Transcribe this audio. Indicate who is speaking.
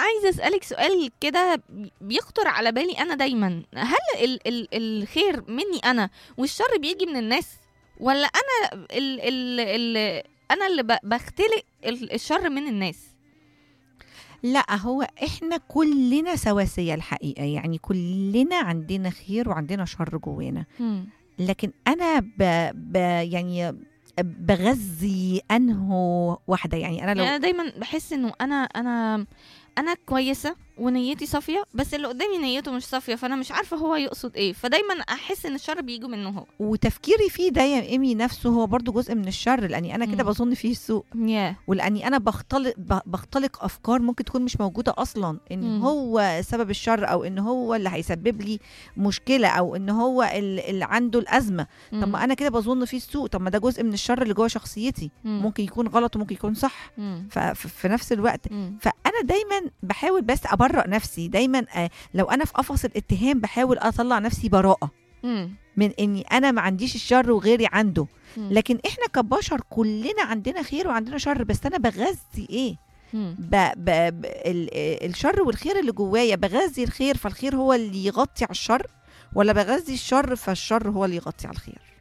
Speaker 1: عايزه اسالك سؤال كده بيخطر على بالي انا دايما هل ال ال الخير مني انا والشر بيجي من الناس ولا انا ال ال ال انا اللي ب- بختلق ال- الشر من الناس
Speaker 2: لا هو احنا كلنا سواسية الحقيقة يعني كلنا عندنا خير وعندنا شر جوانا لكن انا ب... ب... يعني بغذي انه واحدة يعني انا
Speaker 1: يعني
Speaker 2: لو
Speaker 1: انا دايما بحس انه انا انا انا كويسه ونيتي صافيه بس اللي قدامي نيته مش صافيه فانا مش عارفه هو يقصد ايه فدايما احس ان الشر بيجي منه هو
Speaker 2: وتفكيري فيه ده يا ايمي نفسه هو برضو جزء من الشر لاني انا كده
Speaker 1: مم.
Speaker 2: بظن فيه السوء
Speaker 1: ياه
Speaker 2: ولاني انا بختلق ب- بختلق افكار ممكن تكون مش موجوده اصلا ان
Speaker 1: مم.
Speaker 2: هو سبب الشر او ان هو اللي هيسبب لي مشكله او ان هو ال- اللي عنده الازمه طب ما انا كده بظن فيه السوء طب ما ده جزء من الشر اللي جوه شخصيتي ممكن يكون غلط وممكن يكون صح ففي نفس الوقت فانا دايما بحاول بس ابرأ نفسي دايما آه، لو انا في قفص الاتهام بحاول اطلع نفسي براءه من اني انا ما عنديش الشر وغيري عنده لكن احنا كبشر كلنا عندنا خير وعندنا شر بس انا بغذي ايه ب... ب... ب... ال... آه، الشر والخير اللي جوايا بغذي الخير فالخير هو اللي يغطي على الشر ولا بغذي الشر فالشر هو اللي يغطي على الخير